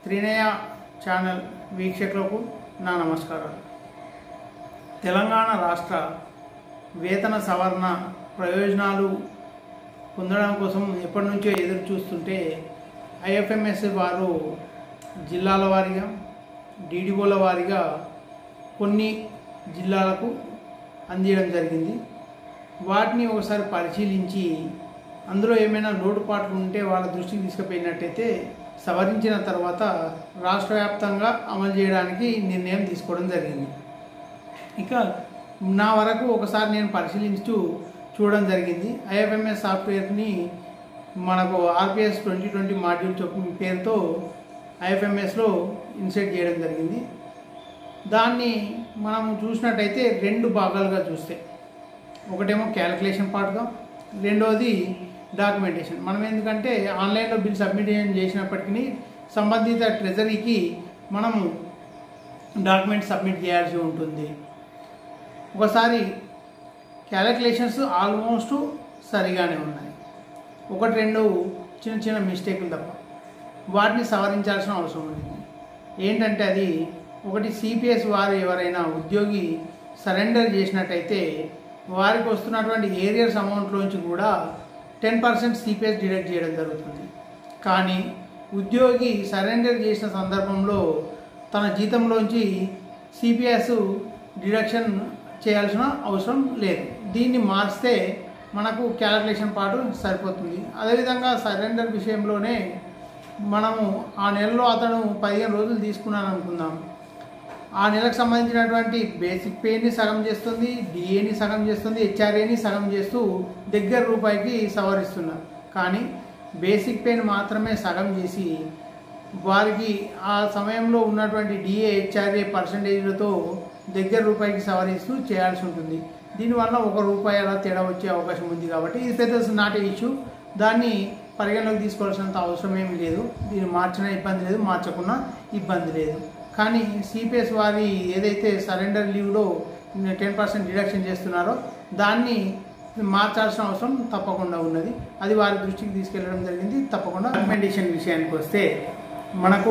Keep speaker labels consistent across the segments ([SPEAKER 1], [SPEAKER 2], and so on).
[SPEAKER 1] త్రినయ channel వీక్షకులకు నా నమస్కారాలు తెలంగాణ రాష్ట్ర వేతన సవరణ ప్రయోజనాలు పొందడం కోసం ఎప్పటి నుంచో ఎదురు చూస్తుంటే ఐఎఫ్ఎంఎస్ వారు జిల్లాల వారీగా డీడీఓల వారీగా కొన్ని జిల్లాలకు అందించడం జరిగింది వాటిని ఒకసారి పరిశీలించి అందులో ఏమైనా లోటుపాట్లు ఉంటే వాళ్ళ దృష్టికి తీసుకుపోయినట్టయితే సవరించిన తర్వాత రాష్ట్ర వ్యాప్తంగా అమలు చేయడానికి నిర్ణయం తీసుకోవడం జరిగింది ఇక నా వరకు ఒకసారి నేను పరిశీలించు చూడడం జరిగింది ఐఎఫ్ఎంఎస్ సాఫ్ట్వేర్ని మనకు ఆర్పిఎస్ ట్వంటీ ట్వంటీ మాడ్యూల్ చొప్పు పేరుతో ఐఎఫ్ఎంఎస్లో ఇన్సెట్ చేయడం జరిగింది దాన్ని మనం చూసినట్టయితే రెండు భాగాలుగా చూస్తే ఒకటేమో క్యాలిక్యులేషన్ పార్ట్గా రెండవది డాక్యుమెంటేషన్ మనం ఎందుకంటే ఆన్లైన్లో బిల్ సబ్మిట్ చేసినప్పటికీ సంబంధిత ట్రెజరీకి మనము డాక్యుమెంట్ సబ్మిట్ చేయాల్సి ఉంటుంది ఒకసారి క్యాలిక్యులేషన్స్ ఆల్మోస్ట్ సరిగానే ఉన్నాయి ఒకటి రెండు చిన్న చిన్న మిస్టేకులు తప్ప వాటిని సవరించాల్సిన అవసరం ఉంది ఏంటంటే అది ఒకటి సిపిఎస్ వారు ఎవరైనా ఉద్యోగి సరెండర్ చేసినట్టయితే వారికి వస్తున్నటువంటి ఏరియర్స్ అమౌంట్లోంచి కూడా టెన్ పర్సెంట్ సిపిఎస్ డిడక్ట్ చేయడం జరుగుతుంది కానీ ఉద్యోగి సరెండర్ చేసిన సందర్భంలో తన జీతంలోంచి సిపిఎస్ డిడక్షన్ చేయాల్సిన అవసరం లేదు దీన్ని మార్చితే మనకు క్యాలిక్యులేషన్ పాటు సరిపోతుంది అదేవిధంగా సరెండర్ విషయంలోనే మనము ఆ నెలలో అతను పదిహేను రోజులు తీసుకున్నాను అనుకుందాం ఆ నెలకు సంబంధించినటువంటి బేసిక్ పేని సగం చేస్తుంది డిఏని సగం చేస్తుంది హెచ్ఆర్ఏని సగం చేస్తూ దగ్గర రూపాయికి సవరిస్తున్నారు కానీ బేసిక్ పేని మాత్రమే సగం చేసి వారికి ఆ సమయంలో ఉన్నటువంటి డిఏ హెచ్ఆర్ఏ పర్సంటేజ్లతో దగ్గర రూపాయికి సవరిస్తూ చేయాల్సి ఉంటుంది దీనివల్ల ఒక రూపాయి అలా తేడా వచ్చే అవకాశం ఉంది కాబట్టి ఇది పెద్ద నాటే ఇష్యూ దాన్ని పరిగణలోకి తీసుకోవాల్సినంత అవసరం ఏమీ లేదు దీన్ని మార్చినా ఇబ్బంది లేదు మార్చకున్నా ఇబ్బంది లేదు కానీ సిపిఎస్ వారి ఏదైతే సరెండర్ లీవ్లో టెన్ పర్సెంట్ డిడక్షన్ చేస్తున్నారో దాన్ని మార్చాల్సిన అవసరం తప్పకుండా ఉన్నది అది వారి దృష్టికి తీసుకెళ్లడం జరిగింది తప్పకుండా డాక్యుమెంటేషన్ విషయానికి వస్తే మనకు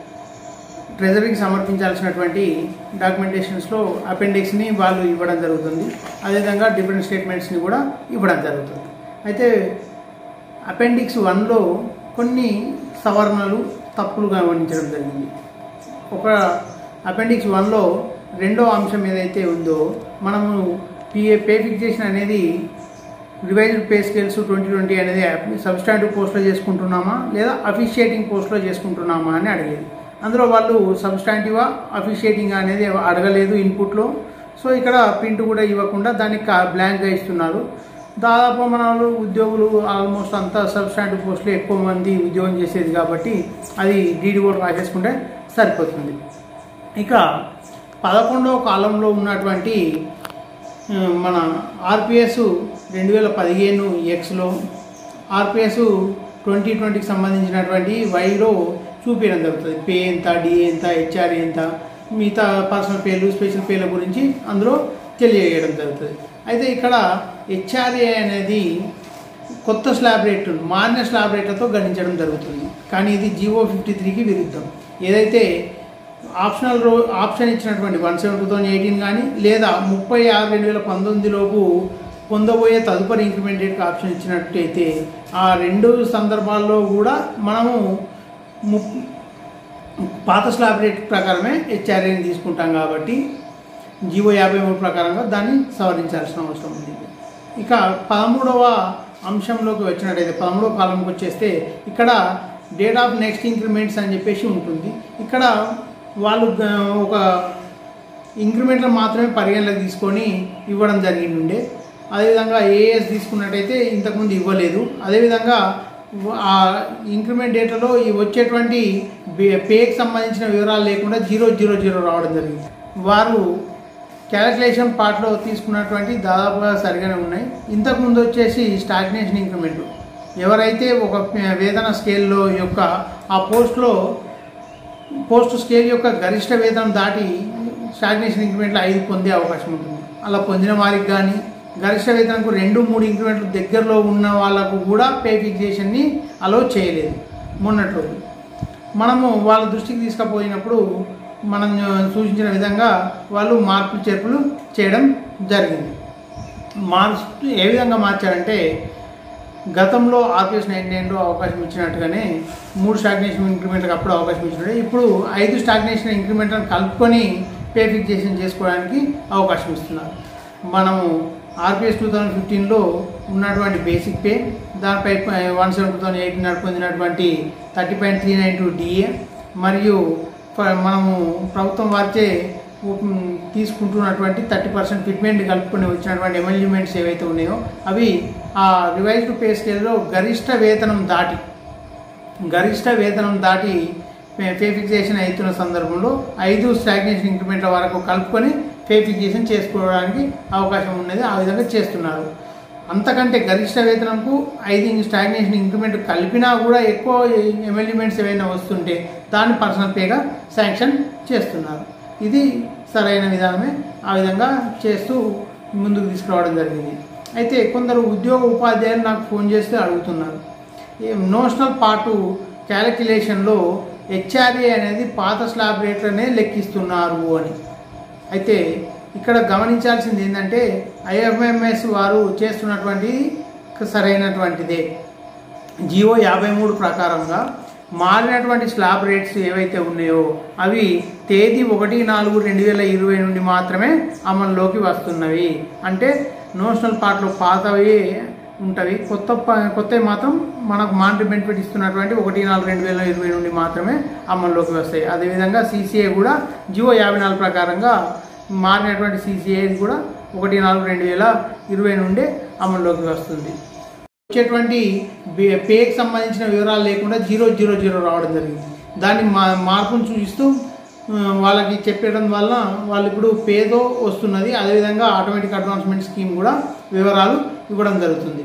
[SPEAKER 1] ట్రెజరీకి సమర్పించాల్సినటువంటి డాక్యుమెంటేషన్స్లో అపెండిక్స్ని వాళ్ళు ఇవ్వడం జరుగుతుంది అదేవిధంగా డిఫరెంట్ స్టేట్మెంట్స్ని కూడా ఇవ్వడం జరుగుతుంది అయితే అపెండిక్స్ వన్లో కొన్ని సవరణలు తప్పులు గమనించడం జరిగింది ఒక అపెండిక్స్ వన్లో రెండో అంశం ఏదైతే ఉందో మనము పిఏ పే ఫిక్సేషన్ అనేది revised pay scales twenty twenty అనేది సబ్స్టాంటివ్ పోస్ట్లో చేసుకుంటున్నామా లేదా అఫిషియేటింగ్ పోస్ట్లో చేసుకుంటున్నామా అని అడిగేది అందులో వాళ్ళు సబ్స్టాంటివా అఫిషియేటింగ్ అనేది అడగలేదు ఇన్పుట్లో సో ఇక్కడ ప్రింట్ కూడా ఇవ్వకుండా దాన్ని బ్లాంక్గా ఇస్తున్నారు దాదాపు మన ఉద్యోగులు ఆల్మోస్ట్ అంతా సబ్స్టాంటివ్ పోస్టులు ఎక్కువ మంది ఉద్యోగం చేసేది కాబట్టి అది డీడీ కూడా రాసేసుకుంటే సరిపోతుంది ఇక పదకొండవ కాలంలో ఉన్నటువంటి మన ఆర్పిఎస్ రెండు వేల పదిహేను ఎక్స్లో ఆర్పిఎస్ ట్వంటీ ట్వంటీకి సంబంధించినటువంటి వైలో చూపించడం జరుగుతుంది పే ఎంత డిఏ ఎంత హెచ్ఆర్ ఎంత మిగతా పర్సనల్ పేర్లు స్పెషల్ పేర్ల గురించి అందులో తెలియజేయడం జరుగుతుంది అయితే ఇక్కడ హెచ్ఆర్ఏ అనేది కొత్త స్లాబ్ రేట్ మారిన స్లాబ్ రేట్లతో గణించడం జరుగుతుంది కానీ ఇది జీవో ఫిఫ్టీ త్రీకి విరుద్ధం ఏదైతే ఆప్షనల్ రో ఆప్షన్ ఇచ్చినటువంటి one seven two thousand eighteen కానీ లేదా ముప్పై ఆరు రెండు వేల పంతొమ్మిదిలోపు పొందబోయే తదుపరి ఇంక్రిమెంట్ రేట్కి ఆప్షన్ ఇచ్చినట్టయితే ఆ రెండు సందర్భాల్లో కూడా మనము ము పాత స్లాబ్ రేట్ ప్రకారమే హెచ్ఆర్ఏని తీసుకుంటాం కాబట్టి జీవో యాభై మూడు ప్రకారంగా దాన్ని సవరించాల్సిన అవసరం ఉంది ఇక పదమూడవ అంశంలోకి వచ్చినట్టయితే పదమూడవ కాలంకి వచ్చేస్తే ఇక్కడ డేట్ ఆఫ్ నెక్స్ట్ ఇంక్రిమెంట్స్ అని చెప్పేసి ఉంటుంది ఇక్కడ వాళ్ళు ఒక ఇంక్రిమెంట్లు మాత్రమే పరిగణలోకి తీసుకొని ఇవ్వడం జరిగింది అదేవిధంగా ఏఎస్ తీసుకున్నట్టయితే ఇంతకుముందు ఇవ్వలేదు అదేవిధంగా ఆ ఇంక్రిమెంట్ డేటాలో ఈ వచ్చేటువంటి పేకి సంబంధించిన వివరాలు లేకుండా జీరో జీరో జీరో రావడం జరిగింది వారు క్యాలిక్యులేషన్ పార్ట్లో తీసుకున్నటువంటి దాదాపుగా సరిగానే ఉన్నాయి ఇంతకుముందు వచ్చేసి స్టాగ్నేషన్ ఇంక్రిమెంట్ ఎవరైతే ఒక వేతన స్కేల్లో యొక్క ఆ పోస్ట్లో పోస్ట్ స్కేల్ యొక్క గరిష్ట వేతనం దాటి స్టాగ్నేషన్ ఇంక్రిమెంట్లో ఐదు పొందే అవకాశం ఉంటుంది అలా పొందిన వారికి కానీ గరిష్ట వేతనంకు రెండు మూడు ఇంక్రిమెంట్లు దగ్గరలో ఉన్న వాళ్ళకు కూడా పే ఫిక్సేషన్ని అలో చేయలేదు మొన్నటి రోజు మనము వాళ్ళ దృష్టికి తీసుకుపోయినప్పుడు మనం సూచించిన విధంగా వాళ్ళు మార్పులు చేర్పులు చేయడం జరిగింది మార్చు ఏ విధంగా మార్చారంటే గతంలో ఆర్పిఎస్ నైన్ నైన్లో అవకాశం ఇచ్చినట్టుగానే మూడు స్టాగ్నేషన్ ఇంక్రిమెంట్కి అప్పుడు అవకాశం ఇచ్చినట్టు ఇప్పుడు ఐదు స్టాగ్నేషన్ ఇంక్రిమెంట్లను కలుపుకొని పే ఫిక్సేషన్ చేసుకోవడానికి అవకాశం ఇస్తున్నారు మనము ఆర్పిఎస్ టూ థౌజండ్ ఫిఫ్టీన్లో ఉన్నటువంటి బేసిక్ పే దానిపై one seven two thousand eighteen నాడు పొందినటువంటి thirty point three nine two DA మరియు ఫ- మనము ప్రభుత్వం వారిచే ఉమ్, తీసుకుంటున్నటువంటి థర్టీ పర్సెంట్ ఫిట్మెంట్ కలుపుకొని వచ్చినటువంటి ఎమెల్యూమెంట్స్ ఏవైతే ఉన్నాయో అవి ఆ రివైజ్డ్ పే స్కేల్లో గరిష్ట వేతనం దాటి గరిష్ట వేతనం దాటి పే- పే ఫిక్సేషన్ అవుతున్న సందర్భంలో ఐదు స్టాగ్నేషన్ ఇంక్రిమెంట్ల వరకు కలుపుకొని పే ఫిక్సేషన్ చేసుకోవడానికి అవకాశం ఉన్నది ఆ విధంగా చేస్తున్నారు అంతకంటే గరిష్ట వేతనంకు ఐదు స్టాగ్నేషన్ ఇంక్రిమెంట్ కలిపినా కూడా ఎక్కువ ఎమెల్యూమెంట్స్ ఏవైనా వస్తుంటే దాన్ని పర్సనల్ పేగా శాంక్షన్ చేస్తున్నారు ఇది సరైన విధానమే ఆ విధంగా చేస్తూ ముందుకు తీసుకురావడం జరిగింది అయితే కొందరు ఉద్యోగ ఉపాధ్యాయులు నాకు ఫోన్ చేస్తే అడుగుతున్నారు ఈ నోషనల్ పార్టు క్యాలిక్యులేషన్లో హెచ్ఆర్ఏ అనేది పాత స్లాబ్ రేట్లనే లెక్కిస్తున్నారు అని అయితే ఇక్కడ గమనించాల్సింది ఏంటంటే ఐఎఫ్ఎంఎస్ వారు చేస్తున్నటువంటి సరైనటువంటిదే జియో యాభై మూడు ప్రకారంగా మారినటువంటి స్లాబ్ రేట్స్ ఏవైతే ఉన్నాయో అవి తేదీ ఒకటి నాలుగు రెండు వేల ఇరవై నుండి మాత్రమే అమల్లోకి వస్తున్నవి అంటే నోషనల్ పార్ట్లో పాతవి ఉంటవి కొత్త ప- కొత్తవి మాత్రం మనకు మానిటరీ బెనిఫిట్ ఇస్తున్నటువంటి ఒకటి నాలుగు రెండు వేల ఇరవై నుండి మాత్రమే అమల్లోకి వస్తాయి అదేవిధంగా సీసీఏ కూడా జియో యాభై నాలుగు ప్రకారంగా మారినటువంటి సీసీఏ కూడా ఒకటి నాలుగు రెండు వేల ఇరవై నుండే అమల్లోకి వస్తుంది వచ్చేటువంటి బే- పేకి సంబంధించిన వివరాలు లేకుండా జీరో జీరో జీరో రావడం జరిగింది దాన్ని మా మార్పును సూచిస్తూ ఆ, వాళ్ళకి చెప్పడం వల్ల వాళ్ళు ఇప్పుడు పేదో వస్తున్నది అదేవిధంగా ఆటోమేటిక్ అడ్వాన్స్మెంట్ స్కీమ్ కూడా వివరాలు ఇవ్వడం జరుగుతుంది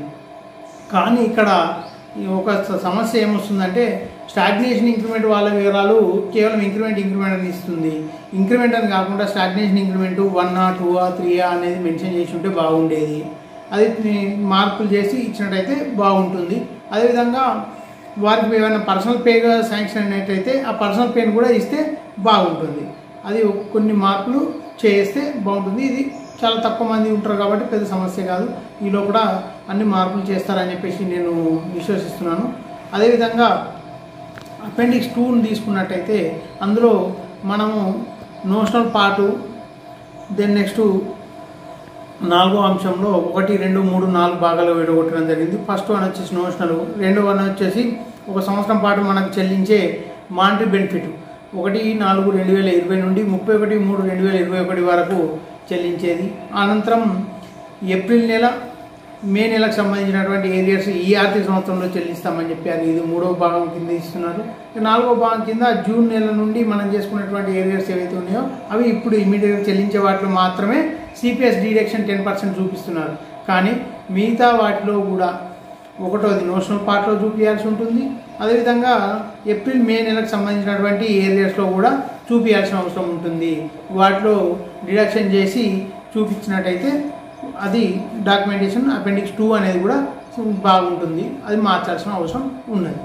[SPEAKER 1] కానీ ఇక్కడ ఈ ఒక స- సమస్య ఏమొస్తుందంటే స్టాగ్నేషన్ ఇంక్రిమెంట్ వాళ్ళ వివరాలు కేవలం ఇంక్రిమెంట్ ఇంక్రిమెంట్ అని ఇస్తుంది ఇంక్రిమెంట్ అని కాకుండా stagnation increment one uh two uh three uh అనేది మెన్షన్ చేసి ఉంటే బాగుండేది అది ని- మార్పులు చేసి ఇచ్చినట్టయితే బాగుంటుంది అదేవిధంగా వారికి ఏమైనా పర్సనల్ పేగా శాంక్షన్ అయినట్టయితే ఆ పర్సనల్ పేని కూడా ఇస్తే బాగుంటుంది అది కొన్ని మార్పులు చేస్తే బాగుంటుంది ఇది చాలా తక్కువ మంది ఉంటారు కాబట్టి పెద్ద సమస్య కాదు ఈలో కూడా అన్ని మార్పులు చేస్తారని చెప్పేసి నేను విశ్వసిస్తున్నాను అదేవిధంగా అపెండిక్స్ టూని తీసుకున్నట్టయితే అందులో మనము నోషనల్ పార్టు దెన్ నెక్స్ట్ నాలుగో అంశంలో ఒకటి రెండు మూడు నాలుగు భాగాలు విడగొట్టడం జరిగింది ఫస్ట్ వన్ వచ్చేసి నోషనల్ రెండో వన్ వచ్చేసి ఒక సంవత్సరం పాటు మనకు చెల్లించే మానిటరీ బెనిఫిట్ ఒకటి నాలుగు రెండు వేల ఇరవై నుండి ముప్పై ఒకటి మూడు రెండు వేల ఇరవై ఒకటి వరకు చెల్లించేది అనంతరం ఏప్రిల్ నెల మే నెలకు సంబంధించినటువంటి ఏరియాస్ ఈ ఆర్థిక సంవత్సరంలో చెల్లిస్తామని చెప్పారు ఇది మూడవ భాగం కింద ఇస్తున్నారు ఇక నాలుగో భాగం కింద జూన్ నెల నుండి మనం చేసుకున్నటువంటి ఏరియాస్ ఏవైతే ఉన్నాయో అవి ఇప్పుడు ఇమీడియట్గా చెల్లించే వాటిలో మాత్రమే సిపిఎస్ డిడక్షన్ టెన్ పర్సెంట్ చూపిస్తున్నారు కానీ మిగతా వాటిలో కూడా ఒకటోది నోషనల్ పార్ట్లో చూపించాల్సి ఉంటుంది అదేవిధంగా ఏప్రిల్ మే నెలకు సంబంధించినటువంటి ఏరియాస్లో కూడా చూపించాల్సిన అవసరం ఉంటుంది వాటిలో డిడక్షన్ చేసి చూపించినట్టయితే అది డాక్యుమెంటేషన్ అపెండిక్స్ టూ అనేది కూడా బాగుంటుంది అది మార్చాల్సిన అవసరం ఉన్నది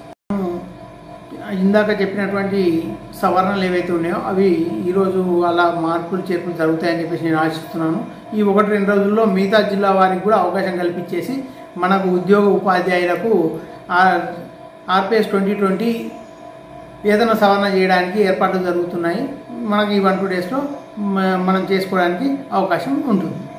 [SPEAKER 1] ఇందాక చెప్పినటువంటి సవరణలు ఏవైతే ఉన్నాయో అవి ఈరోజు అలా మార్పులు చేర్పులు జరుగుతాయని చెప్పేసి నేను ఆశిస్తున్నాను ఈ ఒకటి రెండు రోజుల్లో మిగతా జిల్లా వారికి కూడా అవకాశం కల్పించేసి మనకు ఉద్యోగ ఉపాధ్యాయులకు ఆర్పిఎస్ ట్వంటీ ట్వంటీ వేతన సవరణ చేయడానికి ఏర్పాట్లు జరుగుతున్నాయి మనకి ఈ వన్ టూ డేస్లో మనం చేసుకోవడానికి అవకాశం ఉంటుంది